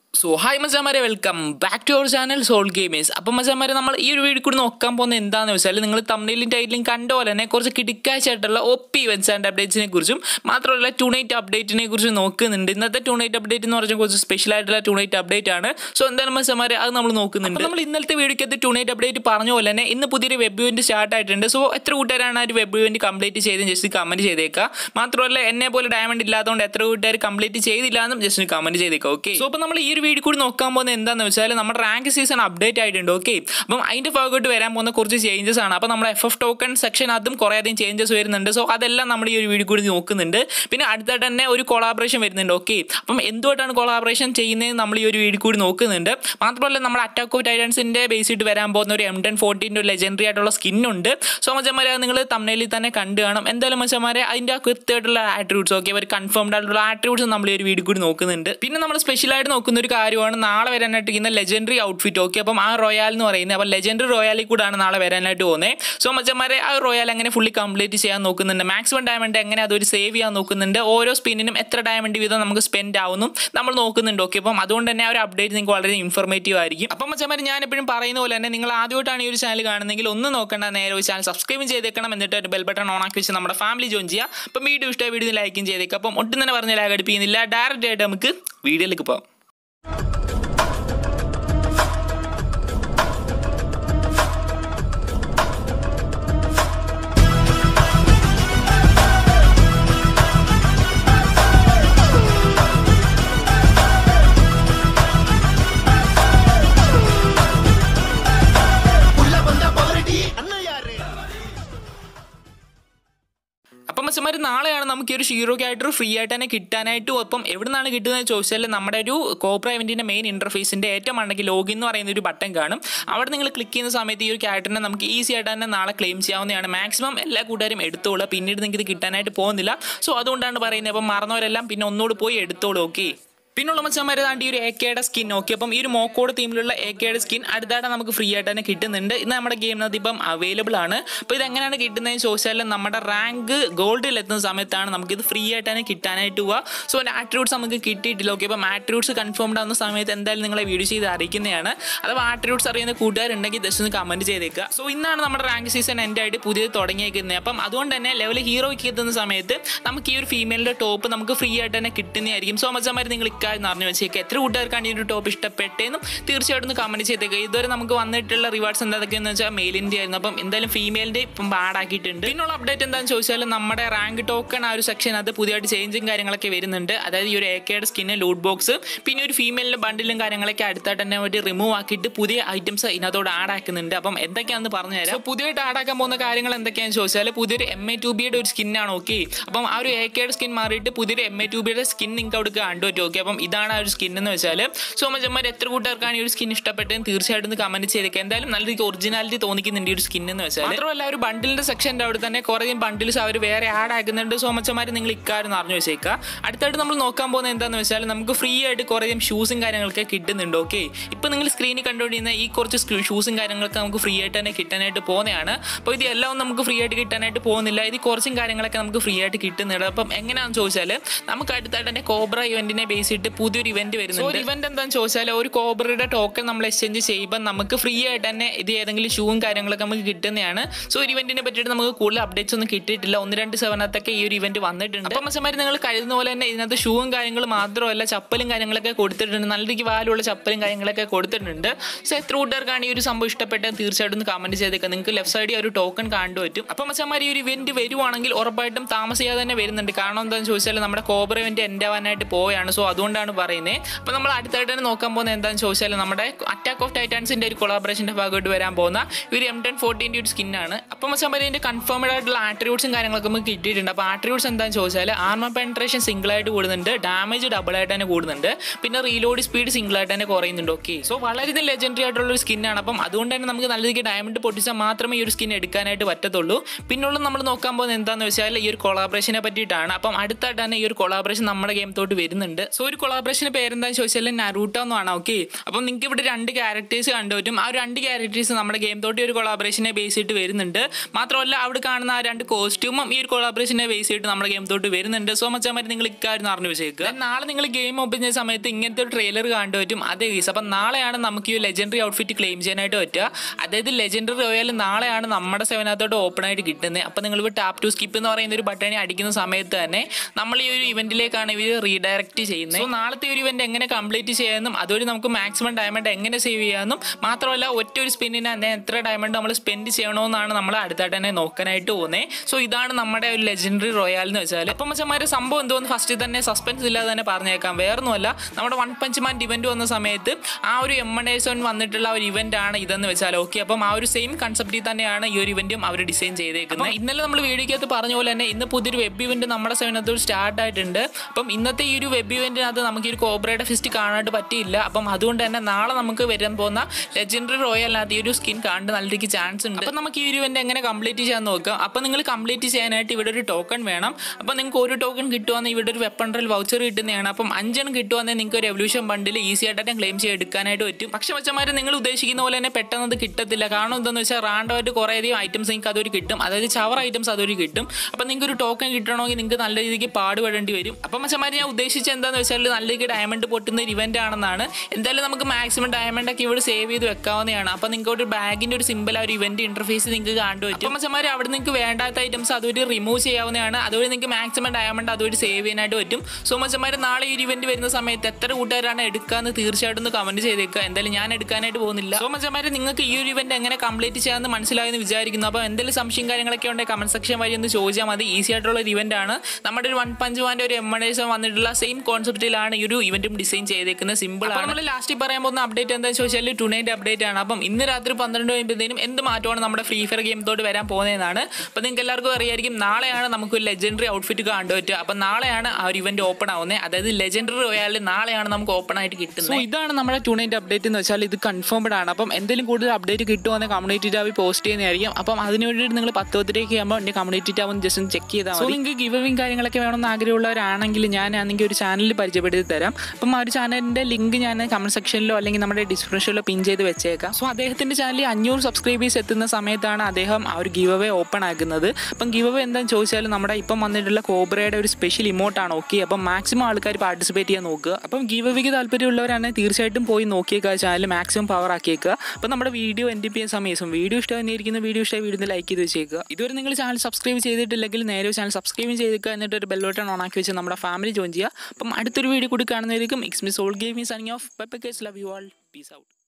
so hi മച്ചാമാരെ welcome back to our channel Soul Gamers അപ്പം മച്ചാമാരെ നമ്മൾ ഈ ഒരു വീഡിയോ കൂടി നോക്കാൻ പോകുന്നത് എന്താണെന്ന് വെച്ചാൽ നിങ്ങൾ തമ്മിലും ടൈറ്റിലും കണ്ട പോലെ തന്നെ കുറച്ച് കിടിക്കാച്ചായിട്ടുള്ള ഒപ്പി ഇവൻസ് ആൻഡ് അപ്ഡേറ്റ്സിനെ കുറിച്ചും മാത്രമല്ല ടൂണൈറ്റ് അപ്ഡേറ്റിനെ കുറിച്ച് നോക്കുന്നുണ്ട് ഇന്നത്തെ ടൂണൈറ്റ് അപ്ഡേറ്റ് എന്ന് പറഞ്ഞാൽ കുറച്ച് സ്പെഷ്യൽ ആയിട്ടുള്ള ടൂണൈറ്റ് അപ്ഡേറ്റ് ആണ് സോ എന്തായാലും മച്ചാമാരെ അത് നമ്മൾ നോക്കുന്നുണ്ട് നമ്മൾ ഇന്നലത്തെ വീഡിയോക്കകത്ത് ടൂണൈറ്റ് അപ്ഡേറ്റ് പറഞ്ഞ പോലെ തന്നെ ഇന്ന് പുതിയൊരു വെബ് ഇവന്റ് സ്റ്റാർട്ട് ആയിട്ടുണ്ട് സോ എത്ര കൂട്ടുകാരാണ് ആ ഒരു വെബ് ഇവന്റ് കംപ്ലീറ്റ് ചെയ്ത് ജസ്റ്റ് കമന്റ് ചെയ്തേക്കുക മാത്രമല്ല എന്നെ പോലെ ഡയമണ്ട് ഇല്ലാത്തതുകൊണ്ട് എത്ര കൂട്ടുകാർ കംപ്ലീറ്റ് ചെയ്തില്ല എന്നും ജസ്റ്റ് കമന്റ് ചെയ്തേക്കുക ഓക്കെ സോ അപ്പോൾ നമ്മൾ ഈ ഒരു വീഡിയോ കൂടി നോക്കാൻ പോകുന്നത് എന്താണെന്ന് വെച്ചാൽ നമ്മുടെ റാങ്ക് സീസൺ അപ്ഡേറ്റ് ആയിട്ടുണ്ട് ഓക്കെ അപ്പം അതിന്റെ ഭാഗമായിട്ട് വരാൻ പോകുന്ന കുറച്ച് ചേഞ്ചസ് ആണ് അപ്പോൾ നമ്മുടെ എഫ് എഫ് ടോക്കൺ സെക്ഷൻ അതും കുറേ അധികം ചേഞ്ചസ് വരുന്നുണ്ട് സോ അതെല്ലാം നമ്മൾ ഈ ഒരു വീഡിയോ കൂടി നോക്കുന്നുണ്ട് പിന്നെ അടുത്തായിട്ട് തന്നെ ഒരു കൊളാബറേഷൻ വരുന്നുണ്ട് ഓക്കെ അപ്പം എന്തുമായിട്ടാണ് കൊളാബറേഷൻ ചെയ്യുന്നത് നമ്മൾ ഈ ഒരു വീഡിയോ കൂടി നോക്കുന്നുണ്ട് മാത്രമല്ല നമ്മുടെ അറ്റാക്ക് ഓഫ് ടൈറ്റൻസിന്റെ ബേസിട്ട് വരാൻ പോകുന്ന ഒരു എം ടെൻ ഫോർട്ടീൻ്റെ ഒരു ലെജൻഡറി ആയിട്ടുള്ള സ്കിൻ ഉണ്ട് സോ മച്ചന്മാരെ നിങ്ങൾ തമ്മിലിൽ തന്നെ കണ്ടു കാണും എന്തായാലും മച്ചന്മാരെ അതിൻ്റെ ആ കൃത്യമായിട്ടുള്ള ആട്രിബ്യൂട്ട്സ് ഓക്കെ ഒരു കൺഫേംഡ് ആയിട്ടുള്ള ആട്രിബ്യൂട്ട്സ് നമ്മൾ ഈ ഒരു വീഡിയോ കൂടി നോക്കുന്നുണ്ട് പിന്നെ നമ്മൾ സ്പെഷ്യലായിട്ട് നോക്കുന്ന ഒരു കാര്യമാണ് നാളെ വരാനായിട്ട് ഇരിക്കുന്ന ലെജൻഡറി ഔട്ട്ഫിറ്റ് ഓക്കെ അപ്പം ആ റോയാൽ എന്ന് പറയുന്നത് അപ്പോൾ ലെജൻഡറി റോയാലിൽ കൂടാണ് നാളെ വരാനായിട്ട് പോകുന്നത് സോ മച്ചന്മാരെ ആ റോയാൽ എങ്ങനെ ഫുള്ളി കംപ്ലീറ്റ് ചെയ്യാൻ നോക്കുന്നുണ്ട് മാക്സിമം ഡയമണ്ട് എങ്ങനെ അതൊരു സേവ് ചെയ്യാൻ നോക്കുന്നുണ്ട് ഓരോ സ്പിന്നിനും എത്ര ഡയമണ്ട് വീതം നമുക്ക് സ്പെൻഡ് ആവുന്നു നമ്മൾ നോക്കുന്നുണ്ട് ഓക്കെ അപ്പം അതുകൊണ്ട് തന്നെ ആ ഒരു അപ്ഡേറ്റ് നിങ്ങൾക്ക് വളരെ ഇൻഫോർമേറ്റീവ് ആയിരിക്കും അപ്പം മച്ചന്മാരെ ഞാൻ എപ്പോഴും പറയുന്ന പോലെ തന്നെ നിങ്ങൾ ആദ്യമായിട്ടാണ് ഈ ഒരു ചാനൽ കാണുന്നെങ്കിൽ ഒന്ന് നോക്കേണ്ട നേരെ ഒരു ചാനൽ സബ്സ്ക്രൈബ് ചെയ്തേക്കണം എന്നിട്ട് ഒരു ബെൽ ബട്ടൺ ഓൺ ആക്കി വെച്ച് നമ്മുടെ ഫാമിലി ജോയിൻ ചെയ്യുക അപ്പം വീഡിയോ ഇഷ്ടമായ വീഡിയോ ലൈക്കും ചെയ്തേക്കാം അപ്പം ഒട്ടും തന്നെ പറഞ്ഞ ലാഗ് അടുപ്പിക്കുന്നില്ല ഡയറക്റ്റ് ആയിട്ട് നമുക്ക് വീഡിയോയിലേക്ക് പോകാം உள்ள வந்த பாரடி அண்ணன் யாரு അപ്പം മച്ചന്മാർ നാളെയാണ് നമുക്ക് ഈ ഒരു ഷീറോ ക്യാരക്ടർ ഫ്രീ ആയിട്ട് തന്നെ കിട്ടാനായിട്ടും അപ്പം എവിടെ നിന്നാണ് കിട്ടുന്നത് ചോദിച്ചാൽ നമ്മുടെ ഒരു കോപ്ര ഇവന്റിന്റെ മെയിൻ ഇന്റർഫേസിന്റെ ഏറ്റവും മണ്ടയ്ക്ക് ലോഗിൻ എന്ന് പറയുന്ന ഒരു ബട്ടൺ കാണും അവിടെ നിങ്ങൾ ക്ലിക്ക് ചെയ്യുന്ന സമയത്ത് ഈ ഒരു ക്യാരക്ടറിനെ നമുക്ക് ഈസി ആയിട്ട് തന്നെ നാളെ ക്ലെയിം ചെയ്യാവുന്നതാണ് മാക്സിമം എല്ലാ കൂട്ടുകാരും എടുത്തോളുക പിന്നീട് നിങ്ങൾക്ക് ഇത് കിട്ടാനായിട്ട് പോകുന്നില്ല സോ അതുകൊണ്ടാണ് പറയുന്നത് അപ്പം മറന്നവരെല്ലാം പിന്നെ ഒന്നുകൂടി പോയി എടുത്തോളൂ ഓക്കെ പിന്നുള്ള മച്ചന്മാരെ താണ്ടി ഈ ഒരു എ കെയുടെ സ്കിൻ ഓക്കെ അപ്പം ഈ ഒരു മോക്കോഡ് തീമിലുള്ള എ കെയുടെ സ്കിൻ അടുത്തായിട്ട് നമുക്ക് ഫ്രീ ആയിട്ട് തന്നെ കിട്ടുന്നുണ്ട് ഇത് നമ്മുടെ ഗെയിമിനകത്ത് ഇപ്പം അവൈലബിൾ ആണ് അപ്പോൾ ഇത് എങ്ങനെയാണ് കിട്ടുന്നതെന്ന് ചോദിച്ചാൽ നമ്മുടെ റാങ്ക് ഗോൾഡിൽ എത്തുന്ന സമയത്താണ് നമുക്കിത് ഫ്രീ ആയിട്ട് തന്നെ കിട്ടാനായിട്ട് പോവുക സോ അതിൻ്റെ ആട്രിബ്യൂട്ട്സ് നമുക്ക് കിട്ടിയിട്ടില്ല ഓക്കെ അപ്പം ആട്രിബ്യൂട്ട്സ് കൺഫേംഡ് ആവുന്ന സമയത്ത് എന്തായാലും നിങ്ങളെ വീഡിയോ ചെയ്ത് അറിയിക്കുന്നതാണ് അഥവാ ആട്രിബ്യൂട്ട്സ് അറിയുന്ന കൂട്ടുകാരുണ്ടെങ്കിൽ ജസ്റ്റ് ഒന്ന് കമൻറ്റ് ചെയ്തേക്കുക സോ ഇന്നാണ് നമ്മുടെ റാങ്ക് സീസൺ എൻ്റെ ആയിട്ട് പുതിയത് തുടങ്ങിയേക്കുന്നത് അപ്പം അതുകൊണ്ട് തന്നെ ലെവൽ ഹീറോയ്ക്ക് എത്തുന്ന സമയത്ത് നമുക്ക് ഈ ഒരു ഫീമെയിലിൻ്റെ ടോപ്പ് നമുക്ക് ഫ്രീ ആയിട്ട് തന്നെ കിട്ടുന്നതായിരിക്കും സോ മച്ചന്മാർ നിങ്ങൾ ഇക്കാര്യം അറിഞ്ഞു വെച്ചേക്കുക എത്ര കൂട്ടുകാർക്കാണ് ഈ ഒരു ടോപ്പ് ഇഷ്ടപ്പെട്ടതെന്നും തീർച്ചയായിട്ടും ഒന്ന് കമൻറ്റ് ചെയ്തേക്കുക ഇതുവരെ നമുക്ക് വന്നിട്ടുള്ള റിവാർഡ്സ് എന്തൊക്കെയെന്ന് വെച്ചാൽ മെയിലിൻ്റെ ആയിരുന്നു അപ്പം എന്തായാലും ഫീമെയിലിൻ്റെ ഇപ്പം ബാഡാക്കിയിട്ടുണ്ട് പിന്നുള്ള അപ്ഡേറ്റ് എന്താണെന്ന് ചോദിച്ചാൽ നമ്മുടെ റാങ്ക് ടോക്കൺ ആ ഒരു സെക്ഷൻ അത് പുതിയതായിട്ട് ചേഞ്ചും കാര്യങ്ങളൊക്കെ വരുന്നുണ്ട് അതായത് ഈ ഒരു എ കെയുടെ സ്കിന്ന് ലൂട്ട് ബോക്സ് പിന്നെ ഒരു ഫീമെയിലിൻ്റെ ബണ്ടിലും കാര്യങ്ങളൊക്കെ അടുത്തായിട്ട് തന്നെ ഒരു റിമൂവ് ആക്കിയിട്ട് പുതിയ ഐറ്റംസ് ഇതിനകത്തോട് ആഡ് ആക്കുന്നുണ്ട് അപ്പം എന്തൊക്കെയാണെന്ന് പറഞ്ഞു തരാം So, പുതിയതായിട്ട് ആഡ് ആക്കാൻ പോകുന്ന കാര്യങ്ങൾ എന്തൊക്കെയാണെന്ന് ചോദിച്ചാൽ പുതിയൊരു എം എ ടു ബിയുടെ ഒരു സ്കിന്നാണ് ഓക്കെ അപ്പം ആ ഒരു എ കെയുടെ സ്കിൻ മാറിയിട്ട് പുതിയൊരു എം എ ടു ബിയുടെ സ്കിൻ നിങ്ങൾക്ക് അവിടെ കണ്ടു പറ്റും ഓക്കെ അപ്പം ഇതാണ് ആ ഒരു സ്കിൻ എന്ന് വെച്ചാൽ സോ മച്ചന്മാർ എത്ര കൂട്ടുകാർക്കാണ് ഈ ഒരു സ്കിൻ ഇഷ്ടപ്പെട്ടതെന്ന് തീർച്ചയായിട്ടും കമന്റ് ചെയ്തേക്കുക എന്തായാലും നല്ല രീതിക്ക് ഒറിജിനാലിറ്റി തോന്നിക്കുന്നുണ്ട് ഈ ഒരു സ്കിൻ എന്ന് വെച്ചാൽ മാത്രമല്ല ഒരു ബണ്ടിലിന്റെ സെക്ഷൻ്റെ അവിടെ തന്നെ കുറേ ബണ്ടിൽസ് അവർ വേറെ ആഡ് ആക്കുന്നുണ്ട് സോ മച്ചന്മാർ നിങ്ങൾ ഇക്കാര്യം അറിഞ്ഞു വെച്ചേക്കുക അടുത്തായിട്ട് നമ്മൾ നോക്കാൻ പോകുന്നത് എന്താണെന്ന് വെച്ചാൽ നമുക്ക് ഫ്രീ ആയിട്ട് കുറേ ഷൂസും കാര്യങ്ങളൊക്കെ കിട്ടുന്നുണ്ട് ഓക്കെ ഇപ്പം നിങ്ങൾ സ്ക്രീനിൽ കണ്ടുകൊണ്ടിരുന്ന ഈ കുറച്ച് ഷൂസും കാര്യങ്ങളൊക്കെ നമുക്ക് ഫ്രീ ആയിട്ട് തന്നെ കിട്ടാനായിട്ട് പോകുന്നതാണ് അപ്പോൾ ഇത് എല്ലാം ഒന്നും നമുക്ക് ഫ്രീ ആയിട്ട് കിട്ടാനായിട്ട് പോകുന്നില്ല ഇത് കുറച്ചും കാര്യങ്ങളൊക്കെ നമുക്ക് ഫ്രീ ആയിട്ട് കിട്ടുന്നുണ്ട് അപ്പം എങ്ങനെയാണെന്ന് ചോദിച്ചാൽ നമുക്ക് അടുത്തായിട്ട് തന്നെ കോബ്ര ഇവന്റിനെ ബേസ് ചെയ്തിട്ട് പുതിയൊരു ഇവന്റ് വരുന്നുണ്ട് ഒരു ഇവന്റ് എന്താണെന്ന് ചോദിച്ചാൽ ഒരു കോബ്രയുടെ ടോക്കൺ നമ്മൾ എക്സ്ചേഞ്ച് ചെയ്യുമ്പോൾ നമുക്ക് ഫ്രീ ആയിട്ട് തന്നെ ഇത് ഏതെങ്കിലും ഷൂവും കാര്യങ്ങളൊക്കെ നമുക്ക് കിട്ടുന്നതാണ് സോ ഒരു ഇവന്റിനെ പറ്റിയിട്ട് നമുക്ക് കൂടുതൽ അപ്ഡേറ്റ്സ് ഒന്നും കിട്ടിയിട്ടില്ല ഒന്ന് രണ്ട് സെവനത്തൊക്കെ ഈ ഒരു ഇവന്റ് വന്നിട്ടുണ്ട് അപ്പം മച്ചന്മാർ നിങ്ങൾ കരുതുന്ന പോലെ തന്നെ ഇതിനകത്ത് ഷൂവും കാര്യങ്ങളും മാത്രമല്ല ചപ്പലും കാര്യങ്ങളൊക്കെ കൊടുത്തിട്ടുണ്ട് നല്ല രീതിക്ക് വാലുള്ള ചപ്പലും കാര്യങ്ങളൊക്കെ കൊടുത്തിട്ടുണ്ട് സോ എത്ര കൂട്ടുകാർക്കാണ് ഈ ഒരു സംഭവം ഇഷ്ടപ്പെട്ടത് തീർച്ചയായിട്ടും ഒന്ന് കമന്റ് ചെയ്തേക്കാം നിങ്ങൾക്ക് ലെഫ്റ്റ് സൈഡിൽ ഒരു ടോക്കൺ കാണാൻ പറ്റും അപ്പം മച്ചന്മാർ ഈ ഒരു ഇവന്റ് വരുവാണെങ്കിൽ ഉറപ്പായിട്ടും താമസിയാതെ തന്നെ വരുന്നുണ്ട് കാരണം എന്താണെന്ന് ചോദിച്ചാൽ നമ്മുടെ കോബ്ര ഇവന്റ് എൻ്റെ ആവാനായിട്ട് പോവുകയാണ് സോ അതുകൊണ്ടാണ് പറയുന്നത് അപ്പോൾ നമ്മൾ അടുത്തായിട്ട് തന്നെ നോക്കാൻ പോകുന്നത് എന്താണെന്ന് ചോദിച്ചാൽ നമ്മുടെ അറ്റാക്ക് ഓഫ് ടൈറ്റാൻസിന്റെ ഒരു കൊളാബറേഷന്റെ ഭാഗമായിട്ട് വരാൻ പോകുന്ന ഒരു എം ടെൻ ഫോർട്ടീൻ്റെ ഒരു സ്കിന്നാണ് അപ്പം മച്ചന്മാർ ഇതിന്റെ കൺഫേംഡ് ആയിട്ടുള്ള ആട്രിബ്യൂട്ട്സും കാര്യങ്ങളൊക്കെ നമുക്ക് കിട്ടിയിട്ടുണ്ട് അപ്പോൾ ആട്രിബ്യൂട്ട്സ് എന്താണെന്ന് ചോദിച്ചാൽ ആർമർ പെൻട്രേഷൻ സിംഗിൾ ആയിട്ട് കൂടുന്നുണ്ട് ഡാമേജ് ഡബിൾ ആയിട്ട് തന്നെ കൂടുന്നുണ്ട് പിന്നെ റീലോഡ് സ്പീഡ് സിംഗിൾ ആയിട്ട് തന്നെ കുറയുന്നുണ്ട് ഓക്കെ സോ വളരെ ലെജൻഡറി ആയിട്ടുള്ള ഒരു സ്കിന്നാണ് അപ്പം അതുകൊണ്ട് തന്നെ നമുക്ക് നല്ല രീതിക്ക് ഡയമണ്ട് പൊട്ടിച്ചാൽ മാത്രമേ ഈ ഒരു സ്കിൻ എടുക്കാനായിട്ട് പറ്റത്തുള്ളൂ പിന്നുള്ള നമ്മൾ നോക്കാൻ പോകുന്നത് എന്താണെന്ന് വെച്ചാൽ ഈ ഒരു കൊളാബറേഷനെ പറ്റിയിട്ടാണ് അപ്പം അടുത്തായിട്ട് തന്നെ ഈ ഒരു കൊളാബറേഷൻ നമ്മുടെ ഗെയിം തോട്ട് വരുന്നുണ്ട് സോ ഒരു കൊളാബറേഷൻ്റെ പേരെന്താണെന്ന് ചോദിച്ചാൽ നറൂട്ടോ എന്നാണ് ഓക്കെ അപ്പം നിങ്ങൾക്ക് ഇവിടെ രണ്ട് ക്യാരക്ടേഴ്സ് കണ്ടുപറ്റും ആ രണ്ട് ക്യാരക്ടേഴ്സ് നമ്മുടെ ഗെയിം തോട്ടി ഒരു കൊളാബറേഷനെ ബേസ് ചെയ്തിട്ട് വരുന്നുണ്ട് മാത്രമല്ല അവിടെ കാണുന്ന ആ രണ്ട് കോസ്റ്റ്യൂമും ഈ ഒരു കൊളാബറേഷനെ ബേസ് ചെയ്തിട്ട് നമ്മുടെ ഗെയിം തോട്ട് വരുന്നുണ്ട് സോ മച്ചാമാർ നിങ്ങൾ ഇക്കാര്യം അറിഞ്ഞു വെച്ചേക്കുക Then നാളെ നിങ്ങൾ ഗെയിം ഓപ്പൺ ചെയ്യുന്ന സമയത്ത് ഇങ്ങനത്തെ ഒരു ട്രെയിലർ കണ്ടുപറ്റും അതേ കേസ് അപ്പം നാളെയാണ് നമുക്ക് ഈ ലെജൻഡറി ഔട്ട്ഫിറ്റ് ക്ലെയിം ചെയ്യാനായിട്ട് പറ്റുക അതായത് ലെജൻഡറി റോയൽ നാളെയാണ് നമ്മുടെ സെവനകത്തോട്ട് ഓപ്പൺ ആയിട്ട് കിട്ടുന്നത് അപ്പം നിങ്ങൾ ഇപ്പോൾ ടാപ്പ് ടു സ്കിപ്പ് എന്ന് പറയുന്ന ഒരു ബട്ടണി അടിക്കുന്ന സമയത്ത് തന്നെ നമ്മൾ ഈ ഒരു ഇവന്റിലേക്കാണ് ഇവർ റീഡയറക്റ്റ് ചെയ്യുന്നത് സോ നാളത്തെ ഒരു ഇവന്റ് എങ്ങനെ കംപ്ലീറ്റ് ചെയ്യാമെന്നും അതുവഴി നമുക്ക് മാക്സിമം ഡയമണ്ട് എങ്ങനെ സേവ് ചെയ്യാമെന്നും മാത്രമല്ല ഒറ്റ ഒരു സ്പിന്നിന് തന്നെ എത്ര ഡയമണ്ട് നമ്മൾ സ്പെൻഡ് ചെയ്യണമെന്നാണ് നമ്മൾ അടുത്തായിട്ട് തന്നെ നോക്കാനായിട്ട് പോകുന്നത് സോ ഇതാണ് നമ്മുടെ ഒരു ലെജൻഡറി റോയാൽ എന്ന് വെച്ചാൽ അപ്പം മച്ചന്മാരെ സംഭവം എന്തോന്ന് ഫസ്റ്റ് തന്നെ സസ്പെൻസ് ഇല്ലാതെ തന്നെ പറഞ്ഞേക്കാം വേറൊന്നുമല്ല നമ്മുടെ വൺ പഞ്ച് മാൻ ഇവന്റ് വന്ന സമയത്ത് ആ ഒരു എം എൻ എസ് വന്നിട്ടുള്ള ഒരു ഇവന്റ് ആണ് ഇതെന്ന് വെച്ചാൽ ഓക്കെ അപ്പം ആ ഒരു സെയിം കൺസെപ്റ്റിൽ തന്നെയാണ് ഈ ഒരു ഇവന്റും അവർ ഡിസൈൻ ചെയ്തേക്കുന്നത് ഇന്നലെ നമ്മൾ വീഡിയോക്കകത്ത് പറഞ്ഞ പോലെ തന്നെ ഇന്ന് പുതിയൊരു വെബ് ഇവന്റ് നമ്മുടെ സേവനത്തോട് സ്റ്റാർട്ട് ആയിട്ടുണ്ട് അപ്പം ഇന്നത്തെ ഈ ഒരു വെബ് ഇവന്റിനകത്ത് നമുക്ക് ഈ ഒരു കോബ്രയുടെ ഫിസ്റ്റ് കാണാനായിട്ട് പറ്റിയില്ല അപ്പം അതുകൊണ്ട് തന്നെ നാളെ നമുക്ക് വരാൻ പോകുന്ന ലെജൻഡറി റോയലിനകത്ത് ഈ ഒരു സ്കിൻ കാണാൻ നല്ല രീതിക്ക് ചാൻസ് ഉണ്ട് അപ്പം നമുക്ക് ഈ ഒരു ഇവന്റ് എങ്ങനെ കംപ്ലീറ്റ് ചെയ്യാൻ നോക്കാം അപ്പം നിങ്ങൾ കംപ്ലീറ്റ് ചെയ്യാനായിട്ട് ഇവിടെ ഒരു ടോക്കൺ വേണം അപ്പം നിങ്ങൾക്ക് ഒരു ടോക്കൺ കിട്ടുവാണെങ്കിൽ ഇവിടെ ഒരു വെപ്പൺ റെൽ വൗച്ചർ കിട്ടുന്നതാണ് അപ്പം അഞ്ചെണ്ണം കിട്ടുവാണെങ്കിൽ നിങ്ങൾക്ക് ഒരു എവല്യൂഷൻ ബണ്ടിൽ ഈസി ആയിട്ട് ക്ലെയിം ചെയ്ത് എടുക്കാനായിട്ട് പറ്റും പക്ഷെ മച്ചന്മാർ നിങ്ങൾ ഉദ്ദേശിക്കുന്ന പോലെ തന്നെ പെട്ടെന്ന് അത് കിട്ടത്തില്ല കാരണം എന്താണെന്ന് വെച്ചാൽ റാൻഡമായിട്ട് കുറേ അധികം ഐറ്റംസ് നിങ്ങൾക്ക് അതൊരു കിട്ടും അതായത് ചവർ ഐറ്റംസ് അതൊരു കിട്ടും അപ്പം നിങ്ങൾക്ക് ഒരു ടോക്കൺ കിട്ടണമെങ്കിൽ നിങ്ങൾക്ക് നല്ല രീതിക്ക് പാടുപെടേണ്ടി വരും അപ്പം മച്ചന്മാർ ഞാൻ ഉദ്ദേശിച്ചത് എന്താണെന്ന് വെച്ചാൽ നല്ല രീതിക്ക് ഡയമണ്ട് പൊട്ടുന്ന ഒരു ഇവന്റ് ആണെന്നാണ് എന്തായാലും നമുക്ക് മാക്സിമം ഡയമണ്ട് ഒക്കെ ഇവിടെ സേവ് ചെയ്ത് വെക്കാവുന്നതാണ് അപ്പം നിങ്ങൾക്ക് ഒരു ബാഗിന്റെ ഒരു സിമ്പിൾ ആ ഒരു ഇവന്റ് ഇന്റർഫേസ് നിങ്ങൾക്ക് കാണാൻ പറ്റും അപ്പം മച്ചന്മാർ അവിടെ നിങ്ങൾക്ക് വേണ്ടാത്ത ഐറ്റംസ് അതുവഴി റിമൂവ് ചെയ്യാവുന്നതാണ് അതുവഴി നിങ്ങൾക്ക് മാക്സിമം ഡയമണ്ട് അതുവഴി സേവ് ചെയ്യാനായിട്ട് പറ്റും സോ മച്ചന്മാർ നാളെ ഈ ഒരു ഇവന്റ് വരുന്ന സമയത്ത് എത്ര കൂട്ടുകാരാണ് എടുക്കാന്ന് തീർച്ചയായിട്ടും ഒന്ന് കമന്റ് ചെയ്തേക്കുക എന്തായാലും ഞാൻ എടുക്കാനായിട്ട് പോകുന്നില്ല സോ മച്ചന്മാർ നിങ്ങൾക്ക് ഈ ഒരു ഇവന്റ് എങ്ങനെ കംപ്ലീറ്റ് ചെയ്യാമെന്ന് മനസ്സിലായെന്ന് വിചാരിക്കുന്നു അപ്പോൾ എന്തെങ്കിലും സംശയം കാര്യങ്ങളൊക്കെ ഉണ്ടെങ്കിൽ കമന്റ് സെക്ഷൻ വഴി ഒന്ന് ചോദിച്ചാൽ മതി ഈസി ആയിട്ടുള്ള ഒരു ഇവന്റ് ആണ് നമ്മുടെ ഒരു വൺ പഞ്ച് വാൻ്റെ ഒരു എം വന്നിട്ടുള്ള സെയിം കോൺസെപ്റ്റിലാണ് ഈ ഒരു ഇവന്റും ഡിസൈൻ ചെയ്തേക്കുന്നത് സിമ്പിൾ ആണ് നമ്മൾ ലാസ്റ്റ് പറയാൻ പോകുന്ന അപ്ഡേറ്റ് എന്താണെന്ന് ചോദിച്ചാൽ ടുനൈറ്റ് അപ്ഡേറ്റ് ആണ് അപ്പം ഇന്ന് രാത്രി പന്ത്രണ്ട് കഴിയുമ്പോഴത്തേനും എന്ത് മാറ്റമാണ് നമ്മുടെ ഫ്രീ ഫയർ ഗെയിമത്തോട് വരാൻ പോകുന്നതെന്നാണ് അപ്പം നിങ്ങൾക്ക് എല്ലാവർക്കും അറിയായിരിക്കും നാളെയാണ് നമുക്ക് ഒരു ലെജൻഡറി ഔട്ട്ഫിറ്റ് കാണാൻ പറ്റുക അപ്പം നാളെയാണ് ആ ഒരു ഇവന്റ് ഓപ്പൺ ആവുന്നത് അതായത് ലെജൻഡറി റോയാലിൽ നാളെയാണ് നമുക്ക് ഓപ്പൺ ആയിട്ട് കിട്ടുന്നത് സോ ഇതാണ് നമ്മുടെ ടുനൈറ്റ് അപ്ഡേറ്റ് എന്ന് വെച്ചാൽ ഇത് കൺഫേംഡ് ആണ് അപ്പം എന്തെങ്കിലും കൂടുതൽ അപ്ഡേറ്റ് കിട്ടുമെന്ന് കമ്മ്യൂണിറ്റി ടാബിൽ പോസ്റ്റ് ചെയ്യുന്നതായിരിക്കും അപ്പം അതിന് വേണ്ടിയിട്ട് നിങ്ങൾ പത്ത് പത്തിലേക്ക് ആകുമ്പോൾ എൻ്റെ കമ്മ്യൂണിറ്റി ടാബ് ഒന്ന് ജസ്റ്റ് ഒന്ന് ചെക്ക് ചെയ്താൽ മതി നിങ്ങൾക്ക് ഗിവിങ് കാര്യങ്ങളൊക്കെ വേണമെന്ന് ആഗ്രഹമുള്ളവരാണെങ്കിൽ ഞാൻ ആണെങ്കിൽ ഒരു ചാനൽ പരിചയപ്പെടുത്തി തരാം അപ്പം ആ ഒരു ചാനലിൻ്റെ ലിങ്ക് ഞാൻ കമന്റ് സെക്ഷനിലോ അല്ലെങ്കിൽ നമ്മുടെ ഡിസ്ക്രിപ്ഷനിലോ പിൻ ചെയ്ത് വെച്ചേക്കാം സോ അദ്ദേഹത്തിൻ്റെ ചാനലിൽ അഞ്ഞൂറ് സബ്സ്ക്രൈബേഴ്സ് എത്തുന്ന സമയത്താണ് അദ്ദേഹം ആ ഒരു ഗിവ് അവേ ഓപ്പൺ ആക്കുന്നത് അപ്പം ഗിവ് അവേ എന്താണെന്ന് ചോദിച്ചാൽ നമ്മുടെ ഇപ്പം വന്നിട്ടുള്ള കോബ്രയുടെ ഒരു സ്പെഷ്യൽ ഇമോട്ടാണ് ഓക്കെ അപ്പം മാക്സിമം ആൾക്കാർ പാർട്ടിസിപ്പേറ്റ് ചെയ്യാൻ നോക്കുക അപ്പം ഗിവ് അവേക്ക് താല്പര്യമുള്ളവരാണെങ്കിൽ തീർച്ചയായിട്ടും പോയി നോക്കിയേക്കുക ചാനൽ മാക്സിമം പവർ ആക്കിയേക്കുക അപ്പം നമ്മുടെ വീഡിയോ എൻഡ് ചെയ്യാൻ സമയം വീഡിയോ ഇഷ്ടമായിരിക്കുന്ന വീഡിയോ ഇഷ്ടമായി വീഡിയോ ലൈക്ക് ചെയ്ത് വെച്ചേക്കുക ഇതുവരെ നിങ്ങൾ ചാനൽ സബ്സ്ക്രൈബ് ചെയ്തിട്ടില്ലെങ്കിൽ നേരെ ചാനൽ സബ്സ്ക്രൈബ് ചെയ്തേക്കുക എന്നിട്ട് ഒരു ബെല്ലോട്ടൺ ഓൺ ആക്കി വെച്ച് നമ്മുടെ ഫാമിലി ജോയിൻ ചെയ്യുക അപ്പം അടുത്തൊരു വീഡിയോ കൂടി കാണുന്നതായിരിക്കും ഇക്സ് മിസ് ഓൾ ഗെയിം ഈ signing off bye bye love you all peace out